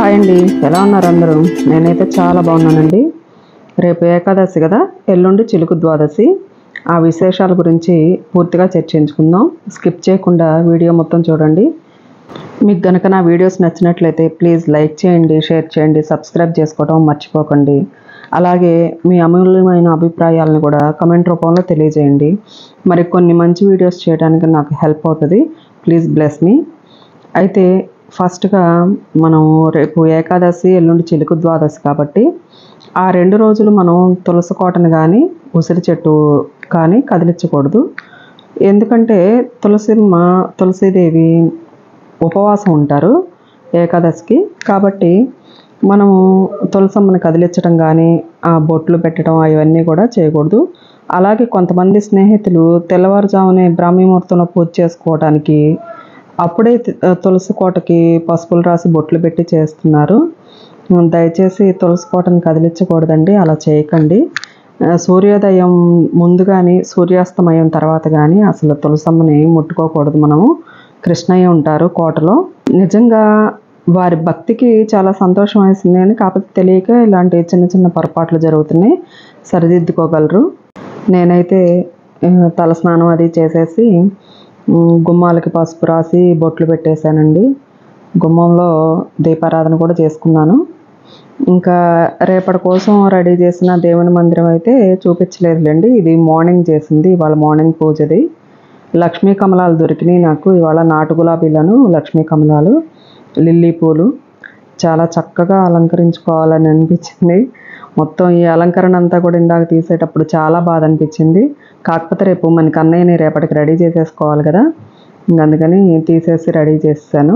hi అండి ఎలా ఉన్నారు అందరూ నేనైతే చాలా బాగున్నానండి రేపు ఏకాదశి కదా ఎల్లుండి చిలుకు ద్వాదశి ఆ విశేషాల గురించి పూర్తిగా చర్చించుకుందాం స్కిప్ చేయకుండా వీడియో మొత్తం చూడండి మీకు గనక నా వీడియోస్ నచ్చినట్లయితే ప్లీజ్ లైక్ చేయండి షేర్ చేయండి సబ్స్క్రైబ్ చేసుకోవడం మర్చిపోకండి అలాగే మీ అమూల్యమైన అభిప్రాయాలను కూడా కమెంట్ రూపంలో తెలియజేయండి మరి కొన్ని మంచి వీడియోస్ చేయడానికి నాకు హెల్ప్ అవుతుంది ప్లీజ్ బ్లెస్ మీ అయితే ఫస్ట్గా మనం రేపు ఏకాదశి ఎల్లుండి చిలుకు ద్వాదశి కాబట్టి ఆ రెండు రోజులు మనం తులసి కోటను కానీ ఉసిరి చెట్టు కానీ కదిలించకూడదు ఎందుకంటే తులసిమ్మ తులసీదేవి ఉపవాసం ఉంటారు ఏకాదశికి కాబట్టి మనము తులసమ్మని కదిలించడం కానీ ఆ బొట్లు పెట్టడం అవన్నీ కూడా చేయకూడదు అలాగే కొంతమంది స్నేహితులు తెల్లవారుజామునే బ్రాహ్మీ ముహూర్తంలో పూజ చేసుకోవడానికి అప్పుడే తి- తులసి కోటకి పసుపులు రాసి బొట్లు పెట్టి చేస్తున్నారు దయచేసి తులసి కోటను కదిలించకూడదండి అలా చేయకండి ఆ, సూర్యోదయం ముందు కానీ సూర్యాస్తమయం తర్వాత కానీ అసలు తులసమ్మని ముట్టుకోకూడదు మనము కృష్ణయ్య ఉంటారు కోటలో నిజంగా వారి భక్తికి చాలా సంతోషం వేసింది అని కాకపోతే తెలియక ఇలాంటి చిన్న చిన్న పొరపాట్లు జరుగుతున్నాయి సరిదిద్దుకోగలరు నేనైతే ఆ, తలస్నానం అది చేసేసి ఉమ్, గుమ్మాలకి పసుపు రాసి బొట్లు పెట్టేశానండి గుమ్మంలో దీపారాధన కూడా చేసుకున్నాను ఇంకా రేపటి కోసం రెడీ చేసిన దేవుని మందిరం అయితే చూపించలేదులేండి ఇది మార్నింగ్ చేసింది ఇవాళ మార్నింగ్ పూజది లక్ష్మీ కమలాలు దొరికినాయి నాకు ఇవాళ నాటు గులాబీలను లక్ష్మీ కమలాలు లిల్లీ పూలు చాలా చక్కగా అలంకరించుకోవాలని అనిపించింది మొత్తం ఈ అలంకరణ అంతా కూడా ఇందాక తీసేటప్పుడు చాలా బాధ అనిపించింది కాకపోతే రేపు మనకి అన్నయ్యని రేపటికి రెడీ చేసేసుకోవాలి కదా ఇంక అందుకని తీసేసి రెడీ చేసాను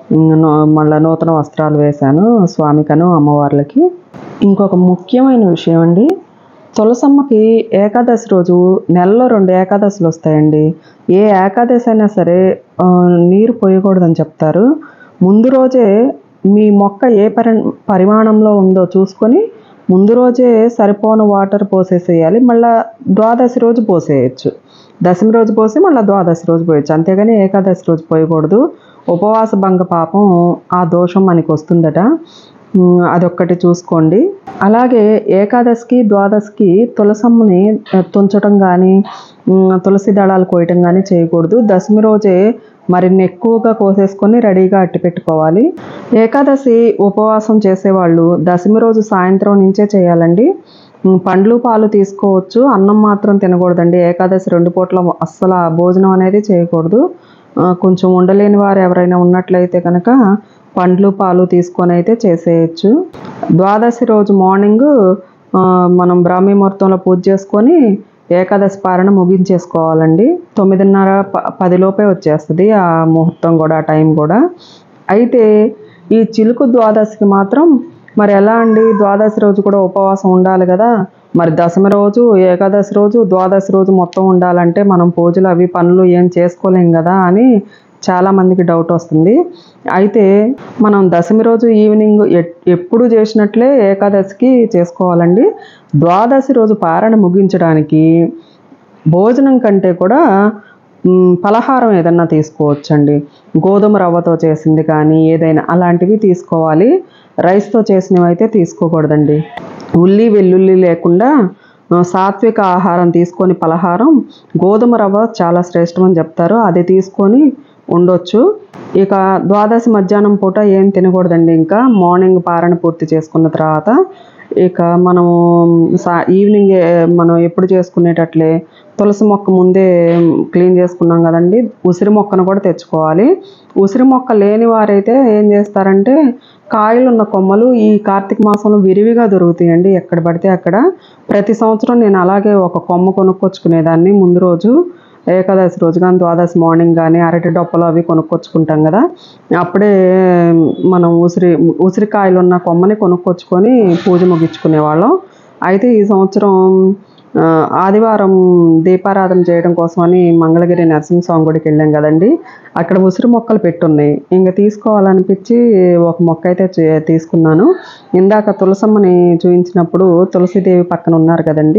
మళ్ళీ నూతన వస్త్రాలు వేశాను స్వామికను అమ్మవార్లకి ఇంకొక ముఖ్యమైన విషయం అండి తులసమ్మకి ఏకాదశి రోజు నెలలో రెండు ఏకాదశులు వస్తాయండి ఏ ఏకాదశి అయినా సరే ఆ, నీరు పోయకూడదని చెప్తారు ముందు రోజే మీ మొక్క ఏ పరి పరిమాణంలో ఉందో చూసుకొని ముందు రోజే సరిపోను వాటర్ పోసేసేయాలి మళ్ళీ ద్వాదశి రోజు పోసేయచ్చు దశమి రోజు పోసి మళ్ళీ ద్వాదశి రోజు పోయచ్చు అంతేగాని ఏకాదశి రోజు పోయకూడదు ఉపవాస భంగ పాపం ఆ దోషం మనకి వస్తుందట ఉమ్, అదొక్కటి చూసుకోండి అలాగే ఏకాదశికి ద్వాదశికి తులసమ్మని ఆ, తుంచడం కానీ తులసి దళాలు కోయటం కానీ చేయకూడదు దశమి రోజే మరిన్ని ఎక్కువగా కోసేసుకొని రెడీగా అట్టి పెట్టుకోవాలి ఏకాదశి ఉపవాసం చేసేవాళ్ళు దశమి రోజు సాయంత్రం నుంచే చేయాలండి ఉమ్, పండ్లు పాలు తీసుకోవచ్చు అన్నం మాత్రం తినకూడదండి ఏకాదశి రెండు పూట్ల అస్సలు ఆ భోజనం అనేది చేయకూడదు ఆ, కొంచెం ఉండలేని వారు ఎవరైనా ఉన్నట్లయితే కనుక పండ్లు పాలు తీసుకొని అయితే చేసేయచ్చు ద్వాదశి రోజు మార్నింగ్ ఆ, మనం బ్రాహ్మీ ముహూర్తంలో పూజ చేసుకొని ఏకాదశి పారణ ముగించేసుకోవాలండి తొమ్మిదిన్నర ప- పదిలోపే వచ్చేస్తుంది ఆ ముహూర్తం కూడా ఆ టైం కూడా అయితే ఈ చిలుకు ద్వాదశికి మాత్రం మరి ఎలా అండి ద్వాదశి రోజు కూడా ఉపవాసం ఉండాలి కదా మరి దశమి రోజు ఏకాదశి రోజు ద్వాదశి రోజు మొత్తం ఉండాలంటే మనం పూజలు అవి పనులు ఏం చేసుకోలేం కదా అని చాలా మందికి డౌట్ వస్తుంది అయితే మనం దశమి రోజు ఈవినింగ్ ఎ- ఎప్పుడు చేసినట్లే ఏకాదశికి చేసుకోవాలండి ద్వాదశి రోజు పారణ ముగించడానికి భోజనం కంటే కూడా మ్, పలహారం ఏదన్నా తీసుకోవచ్చండి గోధుమ రవ్వతో చేసింది కానీ ఏదైనా అలాంటివి తీసుకోవాలి రైస్తో చేసినవి అయితే తీసుకోకూడదండి ఉల్లి వెల్లుల్లి లేకుండా ఆ, సాత్విక ఆహారం తీసుకొని పలహారం గోధుమ రవ్వ చాలా శ్రేష్టమని చెప్తారు అది తీసుకొని ఉండొచ్చు ఇక ద్వాదశి మధ్యాహ్నం పూట ఏం తినకూడదండి ఇంకా మార్నింగ్ పారణ పూర్తి చేసుకున్న తర్వాత ఇక మనము సా ఈవినింగ్ ఏ- మనం ఎప్పుడు చేసుకునేటట్లే తులసి మొక్క ముందే క్లీన్ చేసుకున్నాం కదండి ఉసిరి మొక్కను కూడా తెచ్చుకోవాలి ఉసిరి మొక్క లేని వారైతే ఏం చేస్తారంటే కాయలు ఉన్న కొమ్మలు ఈ కార్తీక మాసంలో విరివిగా దొరుకుతాయండి ఎక్కడ పడితే అక్కడ ప్రతి సంవత్సరం నేను అలాగే ఒక కొమ్మ కొనుక్కొచ్చుకునేదాన్ని ముందు రోజు ఏకాదశి రోజు కానీ ద్వాదశి మార్నింగ్ కానీ అరటి డొప్పలు అవి కొనుక్కొచ్చుకుంటాం కదా అప్పుడే మనం ఉసిరి ఉసిరికాయలు ఉన్న కొమ్మని కొనుక్కొచ్చుకొని పూజ ముగించుకునే వాళ్ళం అయితే ఈ సంవత్సరం ఆ, ఆదివారం దీపారాధన చేయడం కోసమని మంగళగిరి నరసింహస్వామి గుడికి వెళ్ళాం కదండి అక్కడ ఉసిరి మొక్కలు పెట్టున్నాయి ఇంకా తీసుకోవాలనిపించి ఒక మొక్క అయితే చే- తీసుకున్నాను ఇందాక తులసమ్మని చూపించినప్పుడు తులసిదేవి పక్కన ఉన్నారు కదండి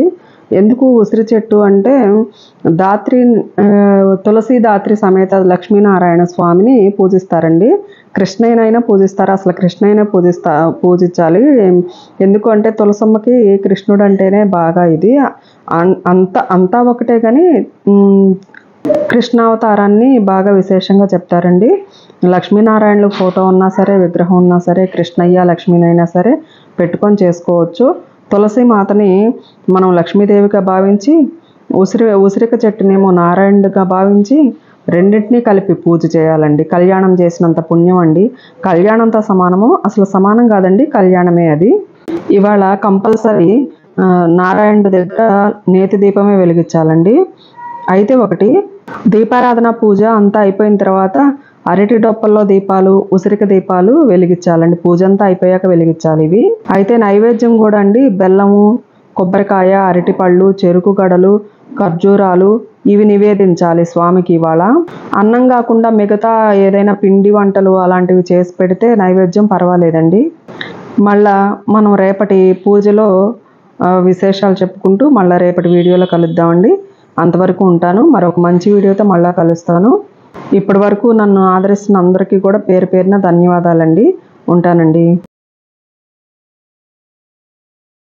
ఎందుకు ఉసిరి చెట్టు అంటే దాత్రి ఆ, తులసి దాత్రి సమేత లక్ష్మీనారాయణ స్వామిని పూజిస్తారండి కృష్ణయ్యనైనా పూజిస్తారు అసలు కృష్ణయ్యనే పూజిస్తా పూజించాలి ఎందుకు అంటే తులసమ్మకి కృష్ణుడు అంటేనే బాగా ఇది అన్- అంత అంతా ఒకటే కానీ ఉమ్, కృష్ణావతారాన్ని బాగా విశేషంగా చెప్తారండి లక్ష్మీనారాయణలు ఫోటో ఉన్నా సరే విగ్రహం ఉన్నా సరే కృష్ణయ్య లక్ష్మీనైనా సరే పెట్టుకొని చేసుకోవచ్చు తులసి మాతని మనం లక్ష్మీదేవిగా భావించి ఉసిరి ఉసిరిక చెట్టునేమో నారాయణుడిగా భావించి రెండింటినీ కలిపి పూజ చేయాలండి కళ్యాణం చేసినంత పుణ్యం అండి కళ్యాణంతో సమానము అసలు సమానం కాదండి కళ్యాణమే అది ఇవాళ కంపల్సరీ ఆ, నారాయణుడి దగ్గర నేతి దీపమే వెలిగించాలండి అయితే ఒకటి దీపారాధన పూజ అంతా అయిపోయిన తర్వాత అరటి డొప్పల్లో దీపాలు ఉసిరిక దీపాలు వెలిగించాలండి పూజ అంతా అయిపోయాక వెలిగించాలి ఇవి అయితే నైవేద్యం కూడా అండి బెల్లము కొబ్బరికాయ అరటిపళ్ళు చెరుకు గడలు ఖర్జూరాలు ఇవి నివేదించాలి స్వామికి ఇవాళ అన్నం కాకుండా మిగతా ఏదైనా పిండి వంటలు అలాంటివి చేసి పెడితే నైవేద్యం పర్వాలేదండి మళ్ళా మనం రేపటి పూజలో ఆ, విశేషాలు చెప్పుకుంటూ మళ్ళీ రేపటి వీడియోలో కలుద్దామండి అంతవరకు ఉంటాను మరొక మంచి వీడియోతో మళ్ళీ కలుస్తాను ఇప్పటి వరకు నన్ను ఆదరిస్తున్న అందరికీ కూడా పేరు పేరున ధన్యవాదాలండి ఉంటానండి